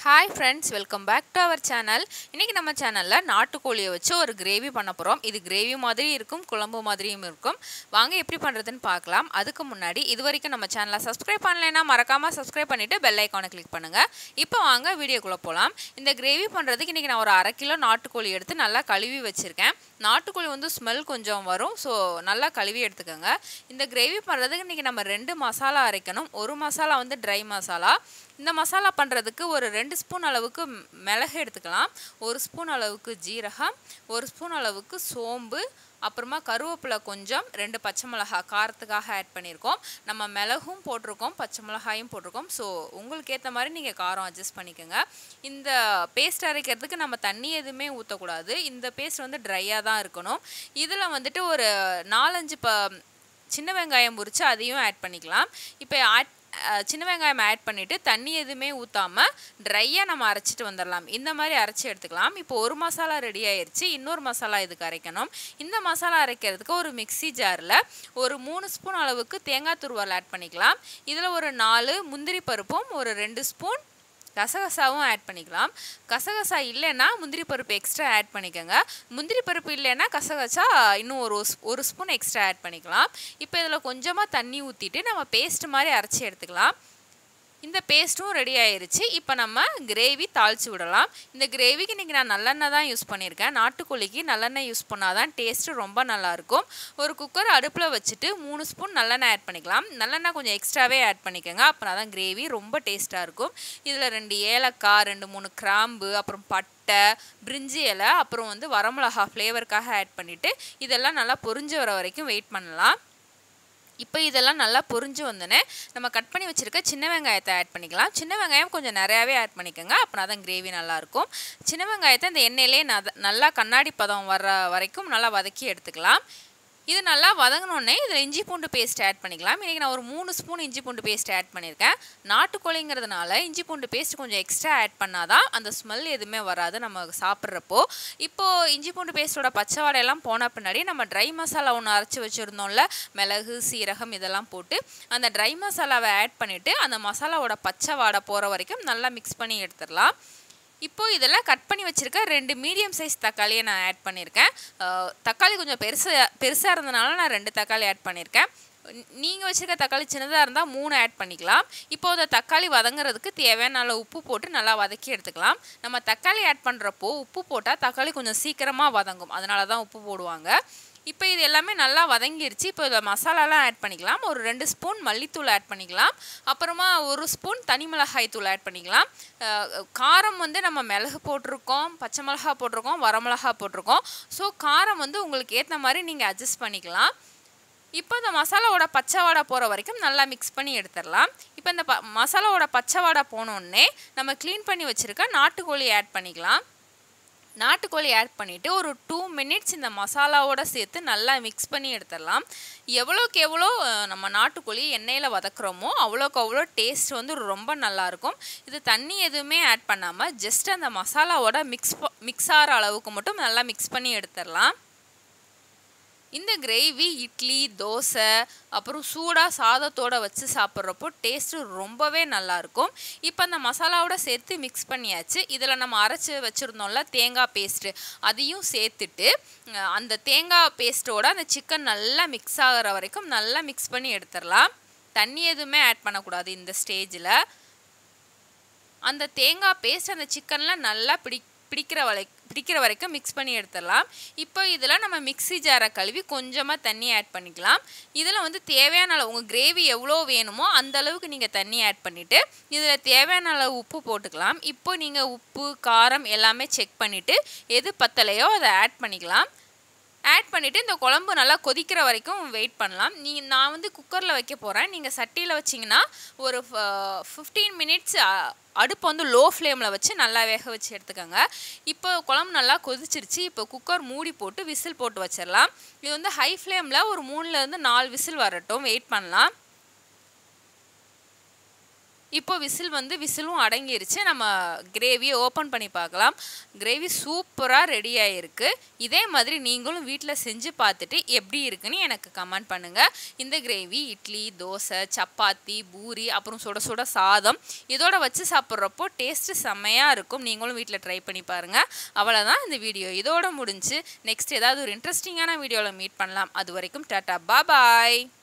hi friends welcome back to our channel இன்றைக்கி நம்ம சேனலில் நாட்டுக்கோழியை வச்சு ஒரு கிரேவி பண்ண போகிறோம் இது கிரேவி மாதிரி இருக்கும் குழம்பு மாதிரியும் இருக்கும் வாங்க எப்படி பண்ணுறதுன்னு பார்க்கலாம் அதுக்கு முன்னாடி இது வரைக்கும் நம்ம சேனலை சப்ஸ்கிரைப் பண்ணலைன்னா மறக்காமல் சப்ஸ்கிரைப் பண்ணிவிட்டு பெல் ஐக்கானை கிளிக் பண்ணுங்கள் இப்போ வாங்க வீடியோக்குள்ளே போகலாம் இந்த கிரேவி பண்ணுறதுக்கு இன்றைக்கி நான் ஒரு அரை கிலோ நாட்டுக்கோழி எடுத்து நல்லா கழுவி வச்சுருக்கேன் நாட்டுக்கோழி வந்து ஸ்மெல் கொஞ்சம் வரும் ஸோ நல்லா கழுவி எடுத்துக்கோங்க இந்த கிரேவி பண்ணுறதுக்கு இன்றைக்கி நம்ம ரெண்டு மசாலா அரைக்கணும் ஒரு மசாலா வந்து ட்ரை மசாலா இந்த மசாலா பண்ணுறதுக்கு ஒரு ரெண்டு ஸ்பூன் அளவுக்கு மிளகு எடுத்துக்கலாம் ஒரு ஸ்பூன் அளவுக்கு ஜீரகம் ஒரு ஸ்பூன் அளவுக்கு சோம்பு அப்புறமா கருவேப்பிலை கொஞ்சம் ரெண்டு பச்சை மிளகா காரத்துக்காக ஆட் பண்ணியிருக்கோம் நம்ம மிளகும் போட்டிருக்கோம் பச்சை மிளகாயும் போட்டிருக்கோம் ஸோ உங்களுக்கு ஏற்ற மாதிரி நீங்கள் காரம் அட்ஜஸ்ட் பண்ணிக்கோங்க இந்த பேஸ்ட் அரைக்கிறதுக்கு நம்ம தண்ணி எதுவுமே ஊற்றக்கூடாது இந்த பேஸ்ட் வந்து ட்ரையாக தான் இருக்கணும் இதில் வந்துட்டு ஒரு நாலஞ்சு ப சின்ன வெங்காயம் முறித்து அதையும் ஆட் பண்ணிக்கலாம் இப்போ ஆட் சின்ன வெங்காயம் ஆட் பண்ணிவிட்டு தண்ணி எதுவுமே ஊற்றாமல் ட்ரையாக நம்ம அரைச்சிட்டு வந்துடலாம் இந்த மாதிரி அரைச்சி எடுத்துக்கலாம் இப்போ ஒரு மசாலா ரெடி ஆயிடுச்சு இன்னொரு மசாலா இதுக்கு அரைக்கணும் இந்த மசாலா அரைக்கிறதுக்கு ஒரு மிக்சி ஜாரில் ஒரு மூணு ஸ்பூன் அளவுக்கு தேங்காய் துருவல் ஆட் பண்ணிக்கலாம் இதில் ஒரு நாலு முந்திரி பருப்பும் ஒரு ரெண்டு ஸ்பூன் கசகசாவும் ஆட் பண்ணிக்கலாம் கசகசா இல்லைன்னா முந்திரி பருப்பு எக்ஸ்ட்ரா ஆட் பண்ணிக்கோங்க முந்திரி பருப்பு இல்லைன்னா கசகசா இன்னும் ஒரு ஒரு ஸ்பூன் எக்ஸ்ட்ரா ஆட் பண்ணிக்கலாம் இப்போ இதில் கொஞ்சமாக தண்ணி ஊற்றிட்டு நம்ம பேஸ்ட் மாதிரி அரைச்சி எடுத்துக்கலாம் இந்த பேஸ்ட்டும் ரெடி ஆயிருச்சு இப்போ நம்ம கிரேவி தாளித்து விடலாம் இந்த கிரேவிக்கு இன்றைக்கி நான் நல்லெண்ணெய் தான் யூஸ் பண்ணியிருக்கேன் நாட்டுக்கோழிக்கு நல்லெண்ணெய் யூஸ் பண்ணால் தான் டேஸ்ட்டு ரொம்ப நல்லாயிருக்கும் ஒரு குக்கர் அடுப்பில் வச்சுட்டு மூணு ஸ்பூன் நல்லெண்ணெய் ஆட் பண்ணிக்கலாம் நல்லெண்ணெய் கொஞ்சம் எக்ஸ்ட்ராவே ஆட் பண்ணிக்கோங்க அப்புறம் தான் கிரேவி ரொம்ப டேஸ்ட்டாக இருக்கும் இதில் ரெண்டு ஏலக்காய் ரெண்டு மூணு கிராம்பு அப்புறம் பட்டை பிரிஞ்சி இலை அப்புறம் வந்து வரமிளகா ஃப்ளேவருக்காக ஆட் பண்ணிவிட்டு இதெல்லாம் நல்லா பொரிஞ்சு வர வரைக்கும் வெயிட் பண்ணலாம் இப்போ இதெல்லாம் நல்லா பொரிஞ்சு வந்தோன்னே நம்ம கட் பண்ணி வச்சுருக்க சின்ன வெங்காயத்தை ஆட் பண்ணிக்கலாம் சின்ன வெங்காயம் கொஞ்சம் நிறையாவே ஆட் பண்ணிக்கோங்க அப்படின்னா தான் கிரேவி நல்லாயிருக்கும் சின்ன வெங்காயத்தை இந்த எண்ணெயிலே நல்லா கண்ணாடி பதம் வர்ற வரைக்கும் நல்லா வதக்கி எடுத்துக்கலாம் இது நல்லா வதங்கினோடனே இதில் இஞ்சி பூண்டு பேஸ்ட் ஆட் பண்ணிக்கலாம் இன்றைக்கி நான் ஒரு மூணு ஸ்பூன் இஞ்சி பூண்டு பேஸ்ட் ஆட் பண்ணியிருக்கேன் நாட்டுக்கோழிங்கிறதுனால இஞ்சி பூண்டு பேஸ்ட் கொஞ்சம் எக்ஸ்ட்ரா ஆட் பண்ணால் தான் அந்த ஸ்மெல் எதுவுமே வராது நம்ம சாப்பிட்றப்போ இப்போது இஞ்சி பூண்டு பேஸ்ட்டோட பச்சை வாடையெல்லாம் போன பின்னாடி நம்ம ட்ரை மசாலா ஒன்று அரைச்சி வச்சுருந்தோம்ல மிளகு சீரகம் இதெல்லாம் போட்டு அந்த ட்ரை மசாலாவை ஆட் பண்ணிவிட்டு அந்த மசாலாவோட பச்சை வாடை போகிற வரைக்கும் நல்லா மிக்ஸ் பண்ணி எடுத்துடலாம் இப்போது இதில் கட் பண்ணி வச்சுருக்க ரெண்டு மீடியம் சைஸ் தக்காளியை நான் ஆட் பண்ணியிருக்கேன் தக்காளி கொஞ்சம் பெருசாக பெருசாக இருந்தனால நான் ரெண்டு தக்காளி ஆட் பண்ணியிருக்கேன் நீங்கள் வச்சுருக்க தக்காளி சின்னதாக இருந்தால் மூணு ஆட் பண்ணிக்கலாம் இப்போ அந்த தக்காளி வதங்குறதுக்கு தேவையான அளவு உப்பு போட்டு நல்லா வதக்கி எடுத்துக்கலாம் நம்ம தக்காளி ஆட் பண்ணுறப்போ உப்பு போட்டால் தக்காளி கொஞ்சம் சீக்கிரமாக வதங்கும் அதனால தான் உப்பு போடுவாங்க இப்போ இது எல்லாமே நல்லா வதங்கிருச்சு இப்போ இதில் மசாலாலாம் ஆட் பண்ணிக்கலாம் ஒரு ரெண்டு ஸ்பூன் மல்லித்தூள் ஆட் பண்ணிக்கலாம் அப்புறமா ஒரு ஸ்பூன் தனி மிளகாய் தூள் ஆட் பண்ணிக்கலாம் காரம் வந்து நம்ம மிளகு போட்டிருக்கோம் பச்சை மிளகா போட்டிருக்கோம் வரமிளகா போட்டிருக்கோம் ஸோ காரம் வந்து உங்களுக்கு ஏற்ற மாதிரி நீங்கள் அட்ஜஸ்ட் பண்ணிக்கலாம் இப்போ இந்த மசாலாவோட பச்சை வாடை போகிற வரைக்கும் நல்லா மிக்ஸ் பண்ணி எடுத்துடலாம் இப்போ இந்த ப மசாலாவோட பச்சை வாடை போனோடனே நம்ம க்ளீன் பண்ணி வச்சுருக்க நாட்டுக்கோழி ஆட் பண்ணிக்கலாம் நாட்டுக்கோழி ஆட் பண்ணிவிட்டு ஒரு டூ மினிட்ஸ் இந்த மசாலாவோட சேர்த்து நல்லா மிக்ஸ் பண்ணி எடுத்துடலாம் எவ்வளோக்கு எவ்வளோ நம்ம நாட்டுக்கோழி எண்ணெயில் வதக்குறோமோ அவ்வளோக்கு அவ்வளோ டேஸ்ட் வந்து ரொம்ப நல்லாயிருக்கும் இது தண்ணி எதுவுமே ஆட் பண்ணாமல் ஜஸ்ட் அந்த மசாலாவோட மிக்ஸ் மிக்ஸ் ஆகிற அளவுக்கு மட்டும் நல்லா மிக்ஸ் பண்ணி எடுத்துடலாம் இந்த கிரேவி இட்லி தோசை அப்புறம் சூடாக சாதத்தோடு வச்சு சாப்பிட்றப்போ டேஸ்ட்டு ரொம்பவே நல்லாயிருக்கும் இப்போ அந்த மசாலாவோட சேர்த்து மிக்ஸ் பண்ணியாச்சு இதில் நம்ம அரைச்சி வச்சுருந்தோம்ல தேங்காய் பேஸ்ட்டு அதையும் சேர்த்துட்டு அந்த தேங்காய் பேஸ்ட்டோட அந்த சிக்கன் நல்லா மிக்ஸ் ஆகிற வரைக்கும் நல்லா மிக்ஸ் பண்ணி எடுத்துடலாம் தண்ணி எதுவுமே ஆட் பண்ணக்கூடாது இந்த ஸ்டேஜில் அந்த தேங்காய் பேஸ்ட் அந்த சிக்கனில் நல்லா பிடி பிடிக்கிற வரை பிடிக்கிற வரைக்கும் மிக்ஸ் பண்ணி எடுத்துடலாம் இப்போ இதில் நம்ம மிக்ஸி ஜாரை கழுவி கொஞ்சமாக தண்ணி ஆட் பண்ணிக்கலாம் இதில் வந்து தேவையான அளவு உங்கள் கிரேவி எவ்வளோ வேணுமோ அந்த அளவுக்கு நீங்கள் தண்ணி ஆட் பண்ணிவிட்டு இதில் தேவையான அளவு உப்பு போட்டுக்கலாம் இப்போ நீங்கள் உப்பு காரம் எல்லாமே செக் பண்ணிவிட்டு எது பத்தலையோ அதை ஆட் பண்ணிக்கலாம் ஆட் பண்ணிவிட்டு இந்த குழம்பு நல்லா கொதிக்கிற வரைக்கும் வெயிட் பண்ணலாம் நீங்கள் நான் வந்து குக்கரில் வைக்க போகிறேன் நீங்கள் சட்டியில் வச்சிங்கன்னா ஒரு ஃபிஃப்டீன் மினிட்ஸ் அடுப்பு வந்து லோ ஃப்ளேமில் வச்சு நல்லா வேக வச்சு எடுத்துக்கோங்க இப்போ குழம்பு நல்லா கொதிச்சிருச்சு இப்போ குக்கர் மூடி போட்டு விசில் போட்டு வச்சிடலாம் இது வந்து ஹை ஃப்ளேமில் ஒரு மூணுலேருந்து நாலு விசில் வரட்டும் வெயிட் பண்ணலாம் இப்போ விசில் வந்து விசிலும் அடங்கிருச்சு நம்ம கிரேவியை ஓப்பன் பண்ணி பார்க்கலாம் கிரேவி சூப்பராக ரெடி ஆகிருக்கு இதே மாதிரி நீங்களும் வீட்டில் செஞ்சு பார்த்துட்டு எப்படி இருக்குன்னு எனக்கு கமெண்ட் பண்ணுங்கள் இந்த கிரேவி இட்லி தோசை சப்பாத்தி பூரி அப்புறம் சுட சுட சாதம் இதோட வச்சு சாப்பிட்றப்போ டேஸ்ட்டு செம்மையாக இருக்கும் நீங்களும் வீட்டில் ட்ரை பண்ணி பாருங்கள் அவ்வளோதான் இந்த வீடியோ இதோட முடிஞ்சு நெக்ஸ்ட் ஏதாவது ஒரு இன்ட்ரெஸ்டிங்கான வீடியோவில் மீட் பண்ணலாம் அது வரைக்கும் டாட்டா பாய்